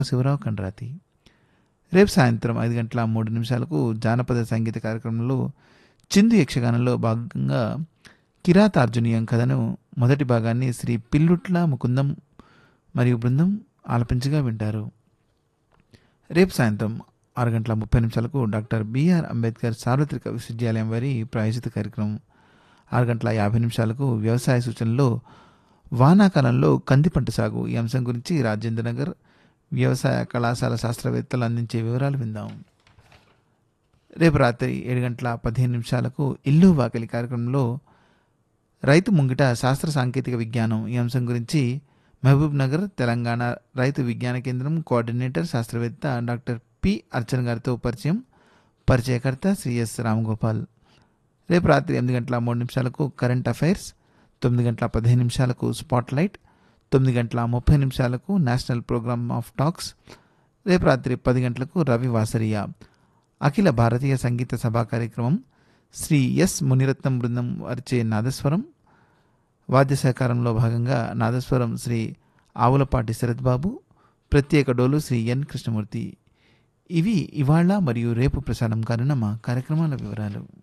శివరావు కండ్రాతి రేపు సాయంత్రం ఐదు గంటల మూడు నిమిషాలకు జానపద సంగీత కార్యక్రమంలో చిందు యక్షగానంలో భాగంగా కిరాతార్జునీయం కథను మొదటి భాగాన్ని శ్రీ పిల్లుట్ల ముకుందం మరియు బృందం ఆలపించగా వింటారు రేపు సాయంత్రం ఆరు గంటల ముప్పై నిమిషాలకు డాక్టర్ బిఆర్ అంబేద్కర్ సార్వత్రిక విశ్వవిద్యాలయం వారి ప్రాయోజిత కార్యక్రమం ఆరు గంటల యాభై నిమిషాలకు వ్యవసాయ సూచనలో వానాకాలంలో కంది పంట సాగు ఈ అంశం గురించి రాజేంద్ర నగర్ వ్యవసాయ కళాశాల శాస్త్రవేత్తలు అందించే వివరాలు విందాం రేపు రాత్రి ఏడు గంటల పదిహేను నిమిషాలకు ఇల్లు వాకిలి కార్యక్రమంలో రైతు ముంగిట శాస్త్ర సాంకేతిక విజ్ఞానం ఈ అంశం గురించి మహబూబ్ నగర్ తెలంగాణ రైతు విజ్ఞాన కేంద్రం కోఆర్డినేటర్ శాస్త్రవేత్త డాక్టర్ పి అర్చన్ గారితో పరిచయం పరిచయకర్త శ్రీ ఎస్ రామగోపాల్ రేపు రాత్రి ఎనిమిది గంటల మూడు నిమిషాలకు కరెంట్ అఫైర్స్ తొమ్మిది గంటల పదిహేను నిమిషాలకు స్పాట్ లైట్ తొమ్మిది గంటల ముప్పై నిమిషాలకు నేషనల్ ప్రోగ్రామ్ ఆఫ్ టాక్స్ రేపు రాత్రి పది గంటలకు రవి వాసరియా అఖిల భారతీయ సంగీత సభా కార్యక్రమం శ్రీ ఎస్ మునిరత్నం బృందం వారిచే నాదస్వరం వాద్య సహకారంలో భాగంగా నాదస్వరం శ్రీ ఆవులపాటి శరత్ బాబు ప్రత్యేక డోలు శ్రీ ఎన్ కృష్ణమూర్తి ఇవి ఇవాళ మరియు రేపు ప్రసారం కానున్న మా కార్యక్రమాల వివరాలు